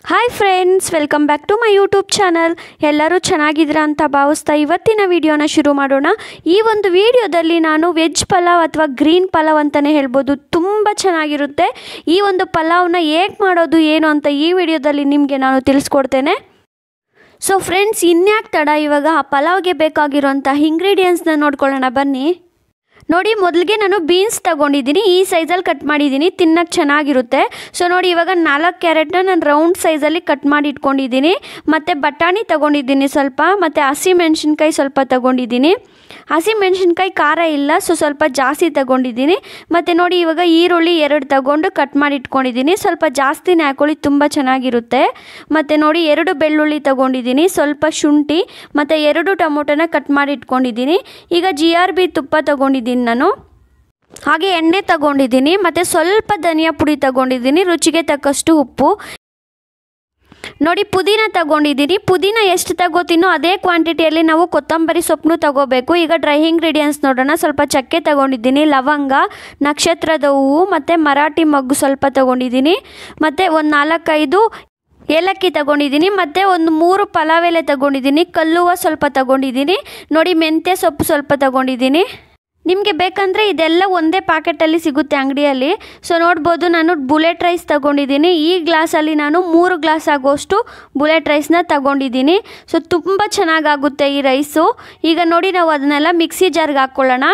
hi friends welcome back to my YouTube channel ಎಲ್ಲರೂ ಚೆನ್ನಾಗಿದ್ದೀರಾ ಅಂತ ಭಾವಿಸ್ತಾ ಇವತ್ತಿನ ವಿಡಿಯೋನ ಶುರು ಮಾಡೋಣ ಈ ಒಂದು ವಿಡಿಯೋದಲ್ಲಿ ನಾನು ವೆಜ್ ಪಲಾವ್ ಅಥವಾ ಗ್ರೀನ್ ಪಲಾವ್ ಅಂತಲೇ ಹೇಳ್ಬೋದು ತುಂಬ ಚೆನ್ನಾಗಿರುತ್ತೆ ಈ ಒಂದು ಪಲಾವ್ನ ಹೇಗೆ ಮಾಡೋದು ಏನು ಅಂತ ಈ ವಿಡಿಯೋದಲ್ಲಿ ನಿಮಗೆ ನಾನು ತಿಳಿಸ್ಕೊಡ್ತೇನೆ ಸೊ ಫ್ರೆಂಡ್ಸ್ ಇನ್ಯಾಕೆ ತಡ ಇವಾಗ ಆ ಪಲಾವ್ಗೆ ಬೇಕಾಗಿರೋಂಥ ಇಂಗ್ರೀಡಿಯೆಂಟ್ಸ್ನ ನೋಡ್ಕೊಳ್ಳೋಣ ಬನ್ನಿ ನೋಡಿ ಮೊದಲಿಗೆ ನಾನು ಬೀನ್ಸ್ ತಗೊಂಡಿದ್ದೀನಿ ಈ ಸೈಜಲ್ಲಿ ಕಟ್ ಮಾಡಿದ್ದೀನಿ ತಿನ್ನಕ್ಕೆ ಚೆನ್ನಾಗಿರುತ್ತೆ ಸೊ ನೋಡಿ ಇವಾಗ ನಾಲ್ಕು ಕ್ಯಾರೆಟ್ನ ನಾನು ರೌಂಡ್ ಸೈಜಲ್ಲಿ ಕಟ್ ಮಾಡಿ ಇಟ್ಕೊಂಡಿದ್ದೀನಿ ಮತ್ತು ಬಟಾಣಿ ತಗೊಂಡಿದ್ದೀನಿ ಸ್ವಲ್ಪ ಮತ್ತು ಹಸಿ ಮೆಣಸಿನ್ಕಾಯಿ ಸ್ವಲ್ಪ ತಗೊಂಡಿದ್ದೀನಿ ಹಸಿ ಮೆಣಸಿನ್ಕಾಯಿ ಖಾರ ಇಲ್ಲ ಸೊ ಸ್ವಲ್ಪ ಜಾಸ್ತಿ ತಗೊಂಡಿದ್ದೀನಿ ಮತ್ತು ನೋಡಿ ಇವಾಗ ಈರುಳ್ಳಿ ಎರಡು ತಗೊಂಡು ಕಟ್ ಮಾಡಿ ಇಟ್ಕೊಂಡಿದ್ದೀನಿ ಸ್ವಲ್ಪ ಜಾಸ್ತಿನೇ ಹಾಕೊಳ್ಳಿ ತುಂಬ ಚೆನ್ನಾಗಿರುತ್ತೆ ಮತ್ತು ನೋಡಿ ಎರಡು ಬೆಳ್ಳುಳ್ಳಿ ತಗೊಂಡಿದ್ದೀನಿ ಸ್ವಲ್ಪ ಶುಂಠಿ ಮತ್ತು ಎರಡು ಟೊಮೊಟೊನ ಕಟ್ ಮಾಡಿ ಇಟ್ಕೊಂಡಿದ್ದೀನಿ ಈಗ ಜಿ ಆರ್ ಬಿ ತುಪ್ಪ ತಗೊಂಡಿದ್ದೀನಿ ನಾನು ಹಾಗೆ ಎಣ್ಣೆ ತಗೊಂಡಿದ್ದೀನಿ ಮತ್ತು ಸ್ವಲ್ಪ ಧನಿಯಾ ಪುಡಿ ತಗೊಂಡಿದ್ದೀನಿ ರುಚಿಗೆ ತಕ್ಕಷ್ಟು ಉಪ್ಪು ನೋಡಿ ಪುದೀನ ತಗೊಂಡಿದ್ದೀನಿ ಪುದೀನ ಎಷ್ಟು ತಗೋತೀನೋ ಅದೇ ಕ್ವಾಂಟಿಟಿಯಲ್ಲಿ ನಾವು ಕೊತ್ತಂಬರಿ ಸೊಪ್ಪನ್ನು ತಗೋಬೇಕು ಈಗ ಡ್ರೈ ಇಂಗ್ರೀಡಿಯೆಂಟ್ಸ್ ನೋಡೋಣ ಸ್ವಲ್ಪ ಚಕ್ಕೆ ತಗೊಂಡಿದ್ದೀನಿ ಲವಂಗ ನಕ್ಷತ್ರದ ಹೂವು ಮತ್ತು ಮರಾಠಿ ಮಗ್ಗು ಸ್ವಲ್ಪ ತಗೊಂಡಿದ್ದೀನಿ ಮತ್ತು ಒಂದು ನಾಲ್ಕೈದು ಏಲಕ್ಕಿ ತಗೊಂಡಿದ್ದೀನಿ ಮತ್ತು ಒಂದು ಮೂರು ಪಲಾವ್ ಎಲೆ ತಗೊಂಡಿದ್ದೀನಿ ಕಲ್ಲುವ ಸ್ವಲ್ಪ ತಗೊಂಡಿದ್ದೀನಿ ನೋಡಿ ಮೆಂತ್ಯ ಸೊಪ್ಪು ಸ್ವಲ್ಪ ತಗೊಂಡಿದ್ದೀನಿ ನಿಮಗೆ ಬೇಕಂದರೆ ಇದೆಲ್ಲ ಒಂದೇ ಪ್ಯಾಕೆಟಲ್ಲಿ ಸಿಗುತ್ತೆ ಅಂಗಡಿಯಲ್ಲಿ ಸೊ ನೋಡ್ಬೋದು ನಾನು ಬುಲೆಟ್ ರೈಸ್ ತಗೊಂಡಿದ್ದೀನಿ ಈ ಗ್ಲಾಸಲ್ಲಿ ನಾನು ಮೂರು ಗ್ಲಾಸ್ ಆಗೋಷ್ಟು ಬುಲೆಟ್ ರೈಸ್ನ ತಗೊಂಡಿದ್ದೀನಿ ಸೊ ತುಂಬ ಚೆನ್ನಾಗಾಗುತ್ತೆ ಈ ರೈಸು ಈಗ ನೋಡಿ ನಾವು ಅದನ್ನೆಲ್ಲ ಮಿಕ್ಸಿ ಜಾರ್ಗೆ ಹಾಕ್ಕೊಳ್ಳೋಣ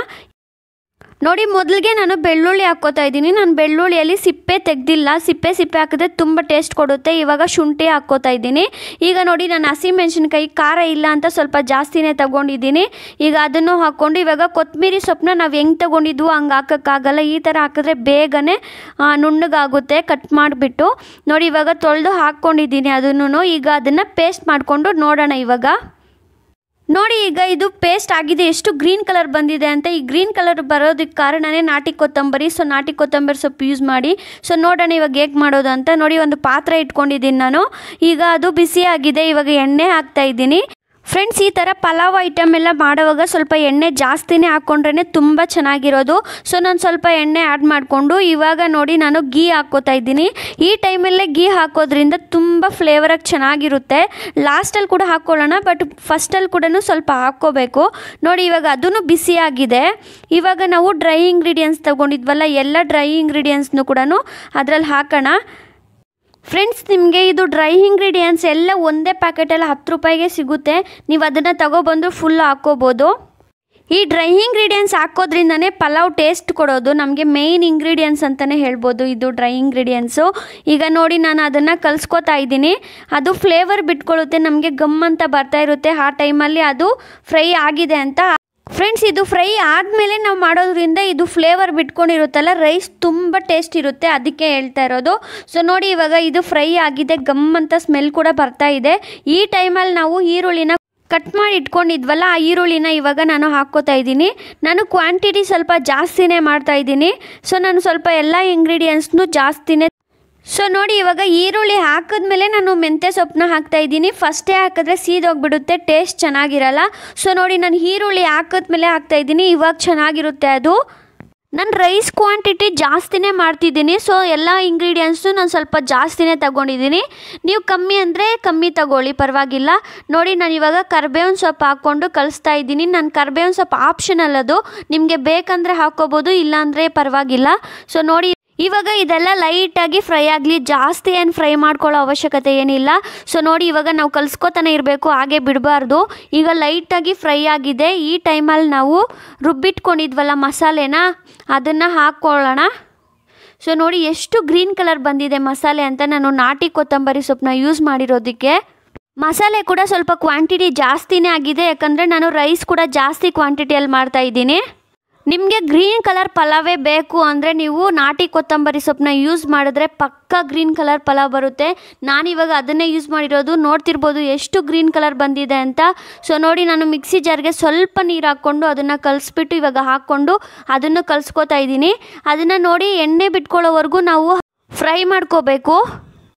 ನೋಡಿ ಮೊದಲಿಗೆ ನಾನು ಬೆಳ್ಳುಳ್ಳಿ ಹಾಕ್ಕೋತಾ ಇದ್ದೀನಿ ನಾನು ಬೆಳ್ಳುಳ್ಳಿಯಲ್ಲಿ ಸಿಪ್ಪೆ ತೆಗ್ದಿಲ್ಲ ಸಿಪ್ಪೆ ಸಿಪ್ಪೆ ಹಾಕಿದ್ರೆ ತುಂಬ ಟೇಸ್ಟ್ ಕೊಡುತ್ತೆ ಇವಾಗ ಶುಂಠಿ ಹಾಕ್ಕೋತಾ ಇದ್ದೀನಿ ಈಗ ನೋಡಿ ನಾನು ಹಸಿ ಮೆಣಸಿನ್ಕಾಯಿ ಖಾರ ಇಲ್ಲ ಅಂತ ಸ್ವಲ್ಪ ಜಾಸ್ತಿನೇ ತಗೊಂಡಿದ್ದೀನಿ ಈಗ ಅದನ್ನು ಹಾಕ್ಕೊಂಡು ಇವಾಗ ಕೊತ್ತಂಬರಿ ಸೊಪ್ಪನ್ನ ನಾವು ಹೆಂಗೆ ತಗೊಂಡಿದ್ವು ಹಂಗೆ ಹಾಕೋಕ್ಕಾಗಲ್ಲ ಈ ಥರ ಹಾಕಿದ್ರೆ ಬೇಗನೆ ನುಣ್ಣಗಾಗುತ್ತೆ ಕಟ್ ಮಾಡಿಬಿಟ್ಟು ನೋಡಿ ಇವಾಗ ತೊಳೆದು ಹಾಕ್ಕೊಂಡಿದ್ದೀನಿ ಅದನ್ನು ಈಗ ಅದನ್ನು ಪೇಸ್ಟ್ ಮಾಡಿಕೊಂಡು ನೋಡೋಣ ಇವಾಗ ನೋಡಿ ಈಗ ಇದು ಪೇಸ್ಟ್ ಆಗಿದೆ ಎಷ್ಟು ಗ್ರೀನ್ ಕಲರ್ ಬಂದಿದೆ ಅಂತ ಈ ಗ್ರೀನ್ ಕಲರ್ ಬರೋದಕ್ಕೆ ಕಾರಣನೇ ನಾಟಿ ಕೊತ್ತಂಬರಿ ಸೊ ನಾಟಿ ಕೊತ್ತಂಬರಿ ಸೊಪ್ಪು ಯೂಸ್ ಮಾಡಿ ಸೊ ನೋಡೋಣ ಇವಾಗ ಹೇಗೆ ಮಾಡೋದು ಅಂತ ನೋಡಿ ಒಂದು ಪಾತ್ರೆ ಇಟ್ಕೊಂಡಿದ್ದೀನಿ ನಾನು ಈಗ ಅದು ಬಿಸಿ ಆಗಿದೆ ಇವಾಗ ಎಣ್ಣೆ ಹಾಕ್ತಾ ಇದ್ದೀನಿ ಫ್ರೆಂಡ್ಸ್ ಈ ಥರ ಪಲಾವ್ ಐಟಮ್ ಎಲ್ಲ ಮಾಡುವಾಗ ಸ್ವಲ್ಪ ಎಣ್ಣೆ ಜಾಸ್ತಿನೇ ಹಾಕ್ಕೊಂಡ್ರೆ ತುಂಬ ಚೆನ್ನಾಗಿರೋದು ಸೊ ನಾನು ಸ್ವಲ್ಪ ಎಣ್ಣೆ ಆ್ಯಡ್ ಮಾಡಿಕೊಂಡು ಇವಾಗ ನೋಡಿ ನಾನು ಗೀ ಹಾಕ್ಕೋತಾ ಇದ್ದೀನಿ ಈ ಟೈಮಲ್ಲೇ ಗೀ ಹಾಕೋದ್ರಿಂದ ತುಂಬ ಫ್ಲೇವರಾಗಿ ಚೆನ್ನಾಗಿರುತ್ತೆ ಲಾಸ್ಟಲ್ಲಿ ಕೂಡ ಹಾಕ್ಕೊಳ್ಳೋಣ ಬಟ್ ಫಸ್ಟಲ್ಲಿ ಕೂಡ ಸ್ವಲ್ಪ ಹಾಕ್ಕೋಬೇಕು ನೋಡಿ ಇವಾಗ ಅದೂ ಬಿಸಿಯಾಗಿದೆ ಇವಾಗ ನಾವು ಡ್ರೈ ಇಂಗ್ರೀಡಿಯೆಂಟ್ಸ್ ತೊಗೊಂಡಿದ್ವಲ್ಲ ಎಲ್ಲ ಡ್ರೈ ಇಂಗ್ರೀಡಿಯೆಂಟ್ಸ್ನು ಕೂಡ ಅದರಲ್ಲಿ ಹಾಕೋಣ ಫ್ರೆಂಡ್ಸ್ ನಿಮಗೆ ಇದು ಡ್ರೈ ಇಂಗ್ರೀಡಿಯೆಂಟ್ಸ್ ಎಲ್ಲ ಒಂದೇ ಪ್ಯಾಕೆಟಲ್ಲಿ ಹತ್ತು ರೂಪಾಯಿಗೆ ಸಿಗುತ್ತೆ ನೀವು ಅದನ್ನು ತಗೊಬಂದು ಫುಲ್ ಹಾಕ್ಕೋಬೋದು ಈ ಡ್ರೈ ಇಂಗ್ರೀಡಿಯೆಂಟ್ಸ್ ಹಾಕೋದ್ರಿಂದನೇ ಪಲಾವ್ ಟೇಸ್ಟ್ ಕೊಡೋದು ನಮಗೆ ಮೇಯ್ನ್ ಇಂಗ್ರೀಡಿಯೆಂಟ್ಸ್ ಅಂತಲೇ ಹೇಳ್ಬೋದು ಇದು ಡ್ರೈ ಇಂಗ್ರೀಡಿಯೆಂಟ್ಸು ಈಗ ನೋಡಿ ನಾನು ಅದನ್ನು ಕಲಿಸ್ಕೊತಾ ಇದ್ದೀನಿ ಅದು ಫ್ಲೇವರ್ ಬಿಟ್ಕೊಳ್ಳುತ್ತೆ ನಮಗೆ ಗಮ್ ಅಂತ ಬರ್ತಾ ಇರುತ್ತೆ ಆ ಟೈಮಲ್ಲಿ ಅದು ಫ್ರೈ ಆಗಿದೆ ಅಂತ ಫ್ರೆಂಡ್ಸ್ ಇದು ಫ್ರೈ ಆದಮೇಲೆ ನಾವು ಮಾಡೋದ್ರಿಂದ ಇದು ಫ್ಲೇವರ್ ಬಿಟ್ಕೊಂಡಿರುತ್ತಲ್ಲ ರೈಸ್ ತುಂಬ ಟೇಸ್ಟ್ ಇರುತ್ತೆ ಅದಕ್ಕೆ ಹೇಳ್ತಾ ಇರೋದು ಸೊ ನೋಡಿ ಇವಾಗ ಇದು ಫ್ರೈ ಆಗಿದೆ ಗಮ್ ಅಂತ ಸ್ಮೆಲ್ ಕೂಡ ಬರ್ತಾ ಇದೆ ಈ ಟೈಮಲ್ಲಿ ನಾವು ಈರುಳ್ಳಿನ ಕಟ್ ಮಾಡಿ ಇಟ್ಕೊಂಡಿದ್ವಲ್ಲ ಆ ಈರುಳ್ಳಿನ ಇವಾಗ ನಾನು ಹಾಕ್ಕೋತಾ ಇದ್ದೀನಿ ನಾನು ಕ್ವಾಂಟಿಟಿ ಸ್ವಲ್ಪ ಜಾಸ್ತಿನೇ ಮಾಡ್ತಾ ಇದ್ದೀನಿ ಸೊ ನಾನು ಸ್ವಲ್ಪ ಎಲ್ಲ ಇಂಗ್ರೀಡಿಯೆಂಟ್ಸ್ನು ಜಾಸ್ತಿನೇ ಸೊ ನೋಡಿ ಇವಾಗ ಈರುಳ್ಳಿ ಹಾಕಿದ್ಮೇಲೆ ನಾನು ಮೆಂತ್ಯ ಸೊಪ್ಪನ್ನ ಹಾಕ್ತಾ ಇದ್ದೀನಿ ಫಸ್ಟೇ ಹಾಕಿದ್ರೆ ಸೀದೋಗ್ಬಿಡುತ್ತೆ ಟೇಸ್ಟ್ ಚೆನ್ನಾಗಿರಲ್ಲ ಸೊ ನೋಡಿ ನಾನು ಈರುಳ್ಳಿ ಹಾಕಿದ್ಮೇಲೆ ಹಾಕ್ತಾ ಇದ್ದೀನಿ ಇವಾಗ ಚೆನ್ನಾಗಿರುತ್ತೆ ಅದು ನಾನು ರೈಸ್ ಕ್ವಾಂಟಿಟಿ ಜಾಸ್ತಿನೇ ಮಾಡ್ತಿದ್ದೀನಿ ಸೊ ಎಲ್ಲ ಇಂಗ್ರೀಡಿಯೆಂಟ್ಸು ನಾನು ಸ್ವಲ್ಪ ಜಾಸ್ತಿನೇ ತಗೊಂಡಿದ್ದೀನಿ ನೀವು ಕಮ್ಮಿ ಅಂದರೆ ಕಮ್ಮಿ ತಗೊಳ್ಳಿ ಪರವಾಗಿಲ್ಲ ನೋಡಿ ನಾನು ಇವಾಗ ಕರ್ಬೇವಿನ ಸೊಪ್ಪು ಹಾಕ್ಕೊಂಡು ಕಲಿಸ್ತಾ ಇದ್ದೀನಿ ನಾನು ಕರ್ಬೇವಿನ ಸೊಪ್ಪು ಆಪ್ಷನಲ್ ಅದು ನಿಮಗೆ ಬೇಕಂದರೆ ಹಾಕ್ಕೋಬೋದು ಇಲ್ಲಾಂದರೆ ಪರವಾಗಿಲ್ಲ ಸೊ ನೋಡಿ ಇವಾಗ ಇದೆಲ್ಲ ಲೈಟಾಗಿ ಫ್ರೈ ಆಗಲಿ ಜಾಸ್ತಿ ಏನು ಫ್ರೈ ಮಾಡ್ಕೊಳ್ಳೋ ಅವಶ್ಯಕತೆ ಏನಿಲ್ಲ ಸೊ ನೋಡಿ ಇವಾಗ ನಾವು ಕಲಿಸ್ಕೊತಾನೆ ಇರಬೇಕು ಹಾಗೆ ಬಿಡಬಾರ್ದು ಈಗ ಲೈಟಾಗಿ ಫ್ರೈ ಆಗಿದೆ ಈ ಟೈಮಲ್ಲಿ ನಾವು ರುಬ್ಬಿಟ್ಕೊಂಡಿದ್ವಲ್ಲ ಮಸಾಲೆನ ಅದನ್ನು ಹಾಕ್ಕೊಳ್ಳೋಣ ಸೊ ನೋಡಿ ಎಷ್ಟು ಗ್ರೀನ್ ಕಲರ್ ಬಂದಿದೆ ಮಸಾಲೆ ಅಂತ ನಾನು ನಾಟಿ ಕೊತ್ತಂಬರಿ ಸೊಪ್ಪನ್ನ ಯೂಸ್ ಮಾಡಿರೋದಕ್ಕೆ ಮಸಾಲೆ ಕೂಡ ಸ್ವಲ್ಪ ಕ್ವಾಂಟಿಟಿ ಜಾಸ್ತಿನೇ ಆಗಿದೆ ಯಾಕಂದರೆ ನಾನು ರೈಸ್ ಕೂಡ ಜಾಸ್ತಿ ಕ್ವಾಂಟಿಟಿಯಲ್ಲಿ ಮಾಡ್ತಾ ಇದ್ದೀನಿ ನಿಮಗೆ ಗ್ರೀನ್ ಕಲರ್ ಪಲಾವೇ ಬೇಕು ಅಂದರೆ ನೀವು ನಾಟಿ ಕೊತ್ತಂಬರಿ ಸೊಪ್ಪನ್ನ ಯೂಸ್ ಮಾಡಿದ್ರೆ ಪಕ್ಕ ಗ್ರೀನ್ ಕಲರ್ ಪಲಾವ್ ಬರುತ್ತೆ ನಾನಿವಾಗ ಅದನ್ನೇ ಯೂಸ್ ಮಾಡಿರೋದು ನೋಡ್ತಿರ್ಬೋದು ಎಷ್ಟು ಗ್ರೀನ್ ಕಲರ್ ಬಂದಿದೆ ಅಂತ ಸೊ ನೋಡಿ ನಾನು ಮಿಕ್ಸಿ ಜಾರ್ಗೆ ಸ್ವಲ್ಪ ನೀರು ಹಾಕ್ಕೊಂಡು ಅದನ್ನು ಕಲಿಸ್ಬಿಟ್ಟು ಇವಾಗ ಹಾಕ್ಕೊಂಡು ಅದನ್ನು ಕಲಿಸ್ಕೊತಾ ಇದ್ದೀನಿ ಅದನ್ನು ನೋಡಿ ಎಣ್ಣೆ ಬಿಟ್ಕೊಳ್ಳೋವರೆಗೂ ನಾವು ಫ್ರೈ ಮಾಡ್ಕೋಬೇಕು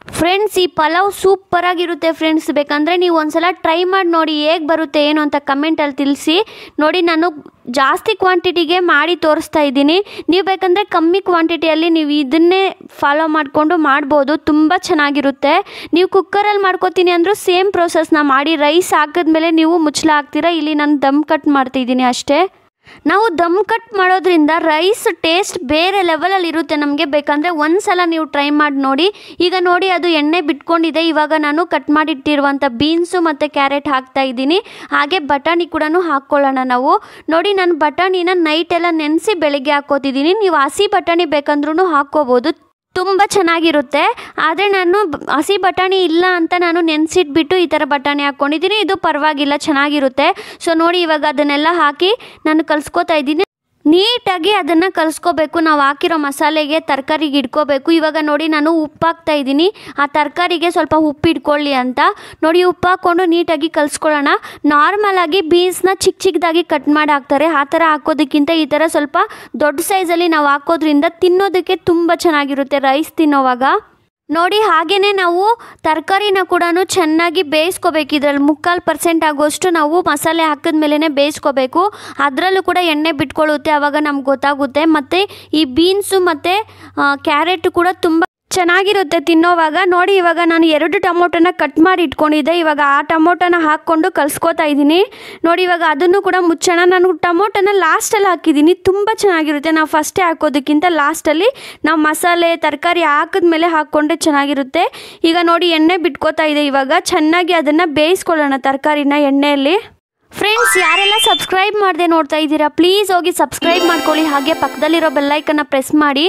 ಫ್ರೆಂಡ್ಸ್ ಈ ಪಲಾವ್ ಸೂಪರ್ ಆಗಿರುತ್ತೆ ಫ್ರೆಂಡ್ಸ್ ಬೇಕಂದರೆ ನೀವು ಒಂದ್ಸಲ ಟ್ರೈ ಮಾಡಿ ನೋಡಿ ಹೇಗೆ ಬರುತ್ತೆ ಏನು ಅಂತ ಕಮೆಂಟಲ್ಲಿ ತಿಳಿಸಿ ನೋಡಿ ನಾನು ಜಾಸ್ತಿ ಕ್ವಾಂಟಿಟಿಗೆ ಮಾಡಿ ತೋರಿಸ್ತಾ ಇದ್ದೀನಿ ನೀವು ಬೇಕಂದರೆ ಕಮ್ಮಿ ಕ್ವಾಂಟಿಟಿಯಲ್ಲಿ ನೀವು ಇದನ್ನೇ ಫಾಲೋ ಮಾಡಿಕೊಂಡು ಮಾಡ್ಬೋದು ತುಂಬ ಚೆನ್ನಾಗಿರುತ್ತೆ ನೀವು ಕುಕ್ಕರಲ್ಲಿ ಮಾಡ್ಕೋತೀನಿ ಅಂದರೂ ಸೇಮ್ ಪ್ರೋಸೆಸ್ನ ಮಾಡಿ ರೈಸ್ ಹಾಕಿದ್ಮೇಲೆ ನೀವು ಮುಚ್ಚಳ ಹಾಕ್ತೀರಾ ಇಲ್ಲಿ ನಾನು ದಮ್ ಕಟ್ ಮಾಡ್ತಿದ್ದೀನಿ ಅಷ್ಟೇ ನಾವು ದಮ್ ಕಟ್ ಮಾಡೋದ್ರಿಂದ ರೈಸ್ ಟೇಸ್ಟ್ ಬೇರೆ ಲೆವೆಲಲ್ಲಿ ಇರುತ್ತೆ ನಮಗೆ ಬೇಕಂದರೆ ಒಂದು ಸಲ ನೀವು ಟ್ರೈ ಮಾಡಿ ನೋಡಿ ಈಗ ನೋಡಿ ಅದು ಎಣ್ಣೆ ಬಿಟ್ಕೊಂಡಿದೆ ಇವಾಗ ನಾನು ಕಟ್ ಮಾಡಿಟ್ಟಿರುವಂಥ ಬೀನ್ಸು ಮತ್ತು ಕ್ಯಾರೆಟ್ ಹಾಕ್ತಾ ಇದ್ದೀನಿ ಹಾಗೆ ಬಟಾಣಿ ಕೂಡ ಹಾಕ್ಕೊಳ್ಳೋಣ ನಾವು ನೋಡಿ ನಾನು ಬಟಾಣಿನ ನೈಟೆಲ್ಲ ನೆನೆಸಿ ಬೆಳಗ್ಗೆ ಹಾಕ್ಕೋತಿದ್ದೀನಿ ನೀವು ಹಸಿ ಬಟಾಣಿ ಬೇಕಂದ್ರೂ ಹಾಕ್ಕೋಬೋದು ತುಂಬ ಚೆನ್ನಾಗಿರುತ್ತೆ ಆದರೆ ನಾನು ಬ- ಹಸಿ ಬಟಾಣಿ ಇಲ್ಲ ಅಂತ ನಾನು ನೆನೆಸಿಟ್ಬಿಟ್ಟು ಈ ಥರ ಬಟಾಣಿ ಹಾಕ್ಕೊಂಡಿದ್ದೀನಿ ಇದು ಪರವಾಗಿಲ್ಲ ಚೆನ್ನಾಗಿರುತ್ತೆ ಸೊ ನೋಡಿ ಇವಾಗ ಅದನ್ನೆಲ್ಲ ಹಾಕಿ ನಾನು ಕಲಿಸ್ಕೊತಾ ಇದ್ದೀನಿ ನೀಟಾಗಿ ಅದನ್ನು ಕಲಿಸ್ಕೋಬೇಕು ನಾವು ಹಾಕಿರೋ ಮಸಾಲೆಗೆ ತರಕಾರಿಗೆ ಇಟ್ಕೋಬೇಕು ಇವಾಗ ನೋಡಿ ನಾನು ಉಪ್ಪು ಹಾಕ್ತಾ ಇದ್ದೀನಿ ಆ ತರಕಾರಿಗೆ ಸ್ವಲ್ಪ ಉಪ್ಪು ಇಟ್ಕೊಳ್ಳಿ ಅಂತ ನೋಡಿ ಉಪ್ಪು ಹಾಕ್ಕೊಂಡು ನೀಟಾಗಿ ಕಲಿಸ್ಕೊಳ್ಳೋಣ ನಾರ್ಮಲಾಗಿ ಬೀನ್ಸ್ನ ಚಿಕ್ಕ ಚಿಕ್ಕದಾಗಿ ಕಟ್ ಮಾಡಿ ಹಾಕ್ತಾರೆ ಆ ಥರ ಹಾಕೋದಕ್ಕಿಂತ ಈ ಥರ ಸ್ವಲ್ಪ ದೊಡ್ಡ ಸೈಜಲ್ಲಿ ನಾವು ಹಾಕೋದ್ರಿಂದ ತಿನ್ನೋದಕ್ಕೆ ತುಂಬ ಚೆನ್ನಾಗಿರುತ್ತೆ ರೈಸ್ ತಿನ್ನೋವಾಗ ನೋಡಿ ಹಾಗೆಯೇ ನಾವು ತರಕಾರಿನ ಕೂಡ ಚೆನ್ನಾಗಿ ಬೇಯಿಸ್ಕೋಬೇಕು ಇದರಲ್ಲಿ ಮುಕ್ಕಾಲು ಪರ್ಸೆಂಟ್ ಆಗೋಷ್ಟು ನಾವು ಮಸಾಲೆ ಹಾಕಿದ ಮೇಲೇ ಬೇಯಿಸ್ಕೋಬೇಕು ಅದರಲ್ಲೂ ಕೂಡ ಎಣ್ಣೆ ಬಿಟ್ಕೊಳ್ಳುತ್ತೆ ಆವಾಗ ನಮ್ಗೆ ಗೊತ್ತಾಗುತ್ತೆ ಮತ್ತು ಈ ಬೀನ್ಸು ಮತ್ತು ಕ್ಯಾರೆಟ್ ಕೂಡ ತುಂಬ ಚೆನ್ನಾಗಿರುತ್ತೆ ತಿನ್ನೋವಾಗ ನೋಡಿ ಇವಾಗ ನಾನು ಎರಡು ಟೊಮೊಟೊನ ಕಟ್ ಮಾಡಿ ಇಟ್ಕೊಂಡಿದ್ದೆ ಇವಾಗ ಆ ಟೊಮೊಟೊನ ಹಾಕ್ಕೊಂಡು ಕಲ್ಸ್ಕೊತಾ ಇದ್ದೀನಿ ನೋಡಿ ಇವಾಗ ಅದನ್ನು ಕೂಡ ಮುಚ್ಚೋಣ ನಾನು ಟೊಮೊಟೊನ ಲಾಸ್ಟಲ್ಲಿ ಹಾಕಿದ್ದೀನಿ ತುಂಬ ಚೆನ್ನಾಗಿರುತ್ತೆ ನಾವು ಫಸ್ಟೇ ಹಾಕೋದಕ್ಕಿಂತ ಲಾಸ್ಟಲ್ಲಿ ನಾವು ಮಸಾಲೆ ತರಕಾರಿ ಹಾಕಿದ್ಮೇಲೆ ಹಾಕ್ಕೊಂಡ್ರೆ ಚೆನ್ನಾಗಿರುತ್ತೆ ಈಗ ನೋಡಿ ಎಣ್ಣೆ ಬಿಟ್ಕೋತಾ ಇದೆ ಇವಾಗ ಚೆನ್ನಾಗಿ ಅದನ್ನು ಬೇಯಿಸ್ಕೊಳ್ಳೋಣ ತರಕಾರಿನ ಎಣ್ಣೆಯಲ್ಲಿ ಫ್ರೆಂಡ್ಸ್ ಯಾರೆಲ್ಲ ಸಬ್ಸ್ಕ್ರೈಬ್ ಮಾಡದೆ ನೋಡ್ತಾ ಇದ್ದೀರಾ ಪ್ಲೀಸ್ ಹೋಗಿ ಸಬ್ಸ್ಕ್ರೈಬ್ ಮಾಡ್ಕೊಳ್ಳಿ ಹಾಗೆ ಪಕ್ಕದಲ್ಲಿರೋ ಬೆಲ್ಲೈಕನ್ನ ಪ್ರೆಸ್ ಮಾಡಿ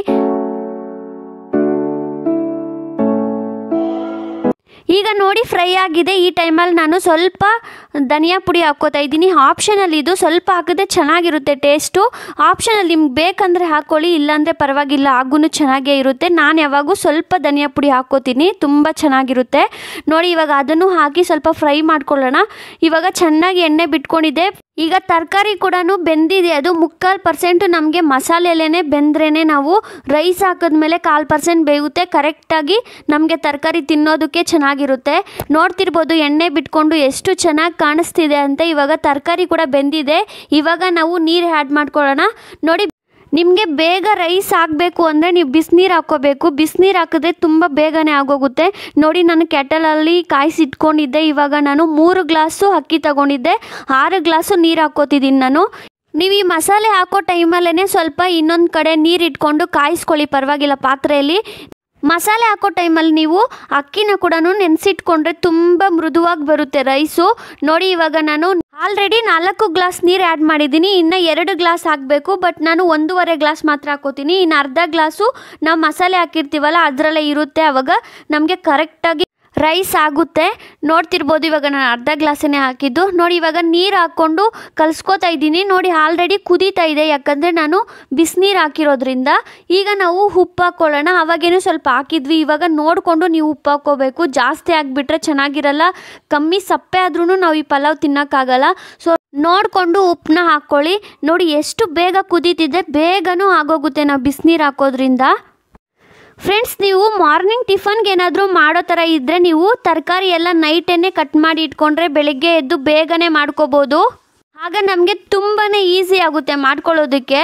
ಈಗ ನೋಡಿ ಫ್ರೈ ಆಗಿದೆ ಈ ಟೈಮಲ್ಲಿ ನಾನು ಸ್ವಲ್ಪ ಧನಿಯಾ ಪುಡಿ ಹಾಕ್ಕೋತಾ ಇದ್ದೀನಿ ಆಪ್ಷನಲ್ಲಿ ಇದು ಸ್ವಲ್ಪ ಹಾಕಿದ್ರೆ ಚೆನ್ನಾಗಿರುತ್ತೆ ಟೇಸ್ಟು ಆಪ್ಷನಲ್ಲಿ ನಿಮ್ಗೆ ಬೇಕಂದರೆ ಹಾಕ್ಕೊಳ್ಳಿ ಇಲ್ಲಾಂದರೆ ಪರವಾಗಿಲ್ಲ ಆಗೂ ಚೆನ್ನಾಗೇ ಇರುತ್ತೆ ನಾನು ಯಾವಾಗೂ ಸ್ವಲ್ಪ ಧನಿಯಾ ಪುಡಿ ಹಾಕ್ಕೋತೀನಿ ತುಂಬ ಚೆನ್ನಾಗಿರುತ್ತೆ ನೋಡಿ ಇವಾಗ ಅದನ್ನು ಹಾಕಿ ಸ್ವಲ್ಪ ಫ್ರೈ ಮಾಡ್ಕೊಳ್ಳೋಣ ಇವಾಗ ಚೆನ್ನಾಗಿ ಎಣ್ಣೆ ಬಿಟ್ಕೊಂಡಿದೆ ಈಗ ತರಕಾರಿ ಕೂಡ ಬೆಂದಿದೆ ಅದು ಮುಕ್ಕಾಲು ಪರ್ಸೆಂಟು ನಮಗೆ ಮಸಾಲೆಲೇ ಬೆಂದ್ರೇ ನಾವು ರೈಸ್ ಹಾಕಿದ್ಮೇಲೆ ಕಾಲು ಪರ್ಸೆಂಟ್ ಬೇಯುತ್ತೆ ಕರೆಕ್ಟಾಗಿ ನಮಗೆ ತರಕಾರಿ ತಿನ್ನೋದಕ್ಕೆ ಚೆನ್ನಾಗಿರುತ್ತೆ ನೋಡ್ತಿರ್ಬೋದು ಎಣ್ಣೆ ಬಿಟ್ಕೊಂಡು ಎಷ್ಟು ಚೆನ್ನಾಗಿ ಕಾಣಿಸ್ತಿದೆ ಅಂತ ಇವಾಗ ತರಕಾರಿ ಕೂಡ ಬೆಂದಿದೆ ಇವಾಗ ನಾವು ನೀರು ಆ್ಯಡ್ ಮಾಡ್ಕೊಳ್ಳೋಣ ನೋಡಿ ನಿಮಗೆ ಬೇಗ ರೈಸ್ ಆಗಬೇಕು ಅಂದರೆ ನೀವು ಬಿಸಿನೀರು ಹಾಕ್ಕೋಬೇಕು ಬಿಸಿನೀರು ಹಾಕಿದ್ರೆ ತುಂಬ ಬೇಗನೆ ಆಗೋಗುತ್ತೆ ನೋಡಿ ನಾನು ಕೆಟಲಲ್ಲಿ ಕಾಯಿಸಿಟ್ಕೊಂಡಿದ್ದೆ ಇವಾಗ ನಾನು ಮೂರು ಗ್ಲಾಸು ಅಕ್ಕಿ ತಗೊಂಡಿದ್ದೆ ಆರು ಗ್ಲಾಸು ನೀರು ಹಾಕ್ಕೋತಿದ್ದೀನಿ ನಾನು ನೀವು ಈ ಮಸಾಲೆ ಹಾಕೋ ಟೈಮಲ್ಲೇ ಸ್ವಲ್ಪ ಇನ್ನೊಂದು ಕಡೆ ನೀರು ಇಟ್ಕೊಂಡು ಕಾಯಿಸ್ಕೊಳ್ಳಿ ಪರವಾಗಿಲ್ಲ ಪಾತ್ರೆಯಲ್ಲಿ ಮಸಾಲೆ ಹಾಕೋ ಟೈಮಲ್ಲಿ ನೀವು ಅಕ್ಕಿನ ಕೂಡ ನೆನೆಸಿಟ್ಕೊಂಡ್ರೆ ತುಂಬ ಮೃದುವಾಗಿ ಬರುತ್ತೆ ರೈಸು ನೋಡಿ ಇವಾಗ ನಾನು ಆಲ್ರೆಡಿ ನಾಲ್ಕು ಗ್ಲಾಸ್ ನೀರು ಆ್ಯಡ್ ಮಾಡಿದ್ದೀನಿ ಇನ್ನು ಎರಡು ಗ್ಲಾಸ್ ಹಾಕಬೇಕು ಬಟ್ ನಾನು ಒಂದೂವರೆ ಗ್ಲಾಸ್ ಮಾತ್ರ ಹಾಕೋತೀನಿ ಇನ್ನು ಅರ್ಧ ಗ್ಲಾಸು ನಾವು ಮಸಾಲೆ ಹಾಕಿರ್ತೀವಲ್ಲ ಅದರಲ್ಲೇ ಇರುತ್ತೆ ಅವಾಗ ನಮಗೆ ಕರೆಕ್ಟಾಗಿ ರೈಸ್ ಆಗುತ್ತೆ ನೋಡ್ತಿರ್ಬೋದು ಇವಾಗ ನಾನು ಅರ್ಧ ಗ್ಲಾಸನ್ನೇ ಹಾಕಿದ್ದು ನೋಡಿ ಇವಾಗ ನೀರು ಹಾಕ್ಕೊಂಡು ಕಲಿಸ್ಕೋತಾ ಇದ್ದೀನಿ ನೋಡಿ ಆಲ್ರೆಡಿ ಕುದೀತಾ ಇದೆ ಯಾಕಂದರೆ ನಾನು ಬಿಸಿನೀರು ಹಾಕಿರೋದ್ರಿಂದ ಈಗ ನಾವು ಉಪ್ಪು ಹಾಕ್ಕೊಳ್ಳೋಣ ಅವಾಗೇನು ಸ್ವಲ್ಪ ಹಾಕಿದ್ವಿ ಇವಾಗ ನೋಡಿಕೊಂಡು ನೀವು ಉಪ್ಪು ಹಾಕ್ಕೋಬೇಕು ಜಾಸ್ತಿ ಆಗಿಬಿಟ್ರೆ ಚೆನ್ನಾಗಿರಲ್ಲ ಕಮ್ಮಿ ಸಪ್ಪೆ ಆದ್ರೂ ನಾವು ಈ ಪಲಾವ್ ತಿನ್ನೋಕ್ಕಾಗಲ್ಲ ಸೊ ನೋಡಿಕೊಂಡು ಉಪ್ಪನ್ನ ಹಾಕ್ಕೊಳ್ಳಿ ನೋಡಿ ಎಷ್ಟು ಬೇಗ ಕುದೀತಿದೆ ಬೇಗನೂ ಆಗೋಗುತ್ತೆ ನಾವು ಬಿಸಿನೀರು ಹಾಕೋದ್ರಿಂದ ಫ್ರೆಂಡ್ಸ್ ನೀವು ಮಾರ್ನಿಂಗ್ ಟಿಫನ್ಗೆ ಏನಾದರೂ ಮಾಡೋ ಥರ ಇದ್ದರೆ ನೀವು ತರಕಾರಿ ಎಲ್ಲ ನೈಟನ್ನೇ ಕಟ್ ಮಾಡಿ ಇಟ್ಕೊಂಡ್ರೆ ಬೆಳಿಗ್ಗೆ ಎದ್ದು ಬೇಗನೆ ಮಾಡ್ಕೋಬೋದು ಆಗ ನಮಗೆ ತುಂಬಾ ಈಸಿ ಆಗುತ್ತೆ ಮಾಡ್ಕೊಳ್ಳೋದಕ್ಕೆ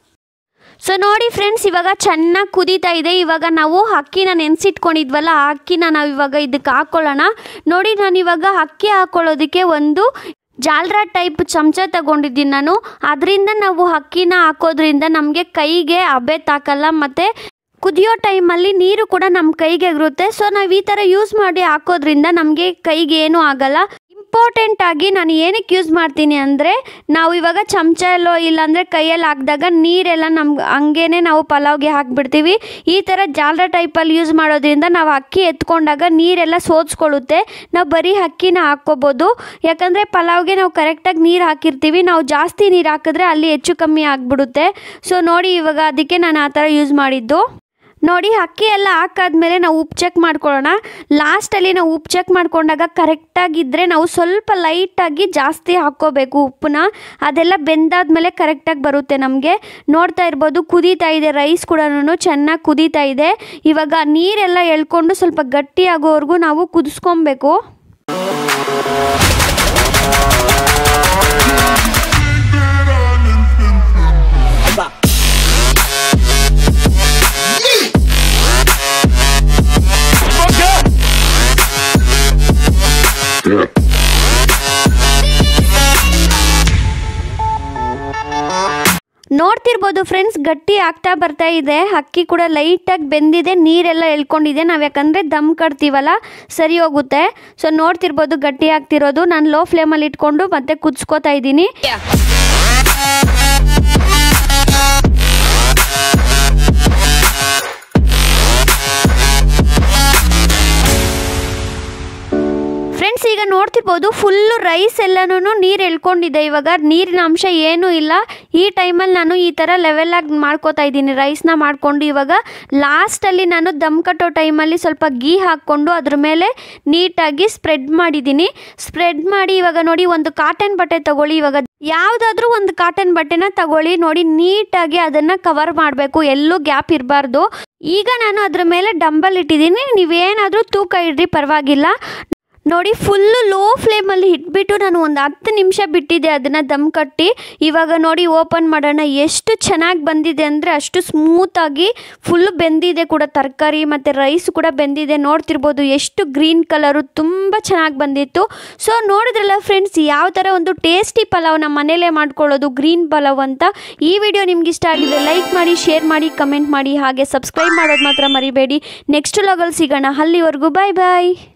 ಸೊ ನೋಡಿ ಫ್ರೆಂಡ್ಸ್ ಇವಾಗ ಚೆನ್ನಾಗಿ ಕುದೀತಾ ಇದೆ ಇವಾಗ ನಾವು ಅಕ್ಕಿನ ನೆನೆಸಿಟ್ಕೊಂಡಿದ್ವಲ್ಲ ಆ ಅಕ್ಕಿನ ನಾವು ಇವಾಗ ಇದಕ್ಕೆ ಹಾಕ್ಕೊಳ್ಳೋಣ ನೋಡಿ ನಾನು ಇವಾಗ ಅಕ್ಕಿ ಹಾಕ್ಕೊಳ್ಳೋದಕ್ಕೆ ಒಂದು ಜಾಲ್ರಾ ಟೈಪ್ ಚಮಚ ತಗೊಂಡಿದ್ದೀನಿ ನಾನು ಅದರಿಂದ ನಾವು ಅಕ್ಕಿನ ಹಾಕೋದ್ರಿಂದ ನಮಗೆ ಕೈಗೆ ಹಬೆ ತಾಕಲ್ಲ ಮತ್ತು ಕುದಿಯೋ ಟೈಮಲ್ಲಿ ನೀರು ಕೂಡ ನಮ್ಮ ಕೈಗೆ ಇರುತ್ತೆ ಸೊ ನಾವು ಈ ಥರ ಯೂಸ್ ಮಾಡಿ ಹಾಕೋದ್ರಿಂದ ನಮಗೆ ಕೈಗೆ ಏನೂ ಆಗಲ್ಲ ಇಂಪಾರ್ಟೆಂಟ್ ಆಗಿ ನಾನು ಏನಕ್ಕೆ ಯೂಸ್ ಮಾಡ್ತೀನಿ ಅಂದರೆ ನಾವು ಇವಾಗ ಚಮಚ ಎಲ್ಲೋ ಇಲ್ಲಾಂದರೆ ಕೈಯಲ್ಲಿ ಹಾಕಿದಾಗ ನೀರೆಲ್ಲ ನಮ್ಗೆ ಹಂಗೇನೆ ನಾವು ಪಲಾವ್ಗೆ ಹಾಕ್ಬಿಡ್ತೀವಿ ಈ ಥರ ಜಾಲರ ಟೈಪಲ್ಲಿ ಯೂಸ್ ಮಾಡೋದ್ರಿಂದ ನಾವು ಅಕ್ಕಿ ಎತ್ಕೊಂಡಾಗ ನೀರೆಲ್ಲ ಸೋದ್ಸ್ಕೊಳ್ಳುತ್ತೆ ನಾವು ಬರೀ ಅಕ್ಕಿನ ಹಾಕ್ಕೋಬೋದು ಯಾಕಂದರೆ ಪಲಾವ್ಗೆ ನಾವು ಕರೆಕ್ಟಾಗಿ ನೀರು ಹಾಕಿರ್ತೀವಿ ನಾವು ಜಾಸ್ತಿ ನೀರು ಹಾಕಿದ್ರೆ ಅಲ್ಲಿ ಹೆಚ್ಚು ಕಮ್ಮಿ ಆಗಿಬಿಡುತ್ತೆ ಸೊ ನೋಡಿ ಇವಾಗ ಅದಕ್ಕೆ ನಾನು ಆ ಥರ ಯೂಸ್ ಮಾಡಿದ್ದು ನೋಡಿ ಅಕ್ಕಿ ಎಲ್ಲ ಹಾಕಾದ್ಮೇಲೆ ನಾವು ಉಪ್ಪು ಚೆಕ್ ಮಾಡ್ಕೊಳ್ಳೋಣ ಲಾಸ್ಟಲ್ಲಿ ನಾವು ಉಪ್ಪು ಚೆಕ್ ಮಾಡ್ಕೊಂಡಾಗ ಕರೆಕ್ಟಾಗಿದ್ದರೆ ನಾವು ಸ್ವಲ್ಪ ಲೈಟಾಗಿ ಜಾಸ್ತಿ ಹಾಕ್ಕೋಬೇಕು ಉಪ್ಪನ್ನ ಅದೆಲ್ಲ ಬೆಂದಾದ್ಮೇಲೆ ಕರೆಕ್ಟಾಗಿ ಬರುತ್ತೆ ನಮಗೆ ನೋಡ್ತಾ ಇರ್ಬೋದು ಕುದೀತಾ ಇದೆ ರೈಸ್ ಕೂಡ ಚೆನ್ನಾಗಿ ಕುದೀತಾ ಇದೆ ಇವಾಗ ನೀರೆಲ್ಲ ಎಳ್ಕೊಂಡು ಸ್ವಲ್ಪ ಗಟ್ಟಿ ಆಗೋವರೆಗೂ ನಾವು ಕುದಿಸ್ಕೊಬೇಕು ನೋಡ್ತಿರ್ಬೋದು ಫ್ರೆಂಡ್ಸ್ ಗಟ್ಟಿ ಆಗ್ತಾ ಬರ್ತಾ ಇದೆ ಅಕ್ಕಿ ಕೂಡ ಲೈಟಾಗಿ ಬೆಂದಿದೆ ನೀರೆಲ್ಲ ಎಳ್ಕೊಂಡಿದೆ ನಾವು ಯಾಕಂದರೆ ದಮ್ ಕಟ್ತೀವಲ್ಲ ಸರಿ ಹೋಗುತ್ತೆ ಸೊ ನೋಡ್ತಿರ್ಬೋದು ಗಟ್ಟಿ ಆಗ್ತಿರೋದು ನಾನು ಲೋ ಫ್ಲೇಮಲ್ಲಿ ಇಟ್ಕೊಂಡು ಮತ್ತೆ ಕುದಿಸ್ಕೋತಾ ಇದ್ದೀನಿ ಫ್ರೆಂಡ್ಸ್ ಈಗ ನೋಡ್ತಿರ್ಬೋದು ಫುಲ್ಲು ರೈಸ್ ಎಲ್ಲನೂ ನೀರು ಎಳ್ಕೊಂಡಿದೆ ಇವಾಗ ನೀರಿನ ಅಂಶ ಏನೂ ಇಲ್ಲ ಈ ಟೈಮಲ್ಲಿ ನಾನು ಈ ಥರ ಲೆವೆಲಾಗಿ ಮಾಡ್ಕೋತಾ ಇದ್ದೀನಿ ರೈಸ್ನ ಮಾಡಿಕೊಂಡು ಇವಾಗ ಲಾಸ್ಟಲ್ಲಿ ನಾನು ದಮ್ ಕಟ್ಟೋ ಟೈಮಲ್ಲಿ ಸ್ವಲ್ಪ ಗೀ ಹಾಕ್ಕೊಂಡು ಅದ್ರ ಮೇಲೆ ನೀಟಾಗಿ ಸ್ಪ್ರೆಡ್ ಮಾಡಿದ್ದೀನಿ ಸ್ಪ್ರೆಡ್ ಮಾಡಿ ಇವಾಗ ನೋಡಿ ಒಂದು ಕಾಟನ್ ಬಟ್ಟೆ ತಗೊಳ್ಳಿ ಇವಾಗ ಯಾವುದಾದ್ರೂ ಒಂದು ಕಾಟನ್ ಬಟ್ಟೆನ ತಗೊಳ್ಳಿ ನೋಡಿ ನೀಟಾಗಿ ಅದನ್ನು ಕವರ್ ಮಾಡಬೇಕು ಎಲ್ಲೂ ಗ್ಯಾಪ್ ಇರಬಾರ್ದು ಈಗ ನಾನು ಅದ್ರ ಮೇಲೆ ಡಂಬಲ್ ಇಟ್ಟಿದ್ದೀನಿ ನೀವೇನಾದರೂ ತೂಕ ಇಡ್ರಿ ಪರವಾಗಿಲ್ಲ ನೋಡಿ ಫುಲ್ಲು ಲೋ ಫ್ಲೇಮಲ್ಲಿ ಇಟ್ಬಿಟ್ಟು ನಾನು ಒಂದು ಹತ್ತು ನಿಮಿಷ ಬಿಟ್ಟಿದ್ದೆ ಅದನ್ನು ದಮ್ ಕಟ್ಟಿ ಇವಾಗ ನೋಡಿ ಓಪನ್ ಮಾಡೋಣ ಎಷ್ಟು ಚೆನ್ನಾಗಿ ಬಂದಿದೆ ಅಂದರೆ ಅಷ್ಟು ಸ್ಮೂತಾಗಿ ಫುಲ್ಲು ಬೆಂದಿದೆ ಕೂಡ ತರಕಾರಿ ಮತ್ತು ರೈಸ್ ಕೂಡ ಬೆಂದಿದೆ ನೋಡ್ತಿರ್ಬೋದು ಎಷ್ಟು ಗ್ರೀನ್ ಕಲರು ತುಂಬ ಚೆನ್ನಾಗಿ ಬಂದಿತ್ತು ಸೊ ನೋಡಿದ್ರಲ್ಲ ಫ್ರೆಂಡ್ಸ್ ಯಾವ ಥರ ಒಂದು ಟೇಸ್ಟಿ ಪಲಾವ್ ನಮ್ಮ ಮನೇಲೇ ಮಾಡ್ಕೊಳ್ಳೋದು ಗ್ರೀನ್ ಪಲಾವ್ ಅಂತ ಈ ವಿಡಿಯೋ ನಿಮ್ಗೆ ಇಷ್ಟ ಆಗಿದೆ ಲೈಕ್ ಮಾಡಿ ಶೇರ್ ಮಾಡಿ ಕಮೆಂಟ್ ಮಾಡಿ ಹಾಗೆ ಸಬ್ಸ್ಕ್ರೈಬ್ ಮಾಡೋದು ಮಾತ್ರ ಮರಿಬೇಡಿ ನೆಕ್ಸ್ಟ್ ಲಾಗಲ್ಲಿ ಸಿಗೋಣ ಅಲ್ಲಿವರೆಗೂ ಬಾಯ್ ಬಾಯ್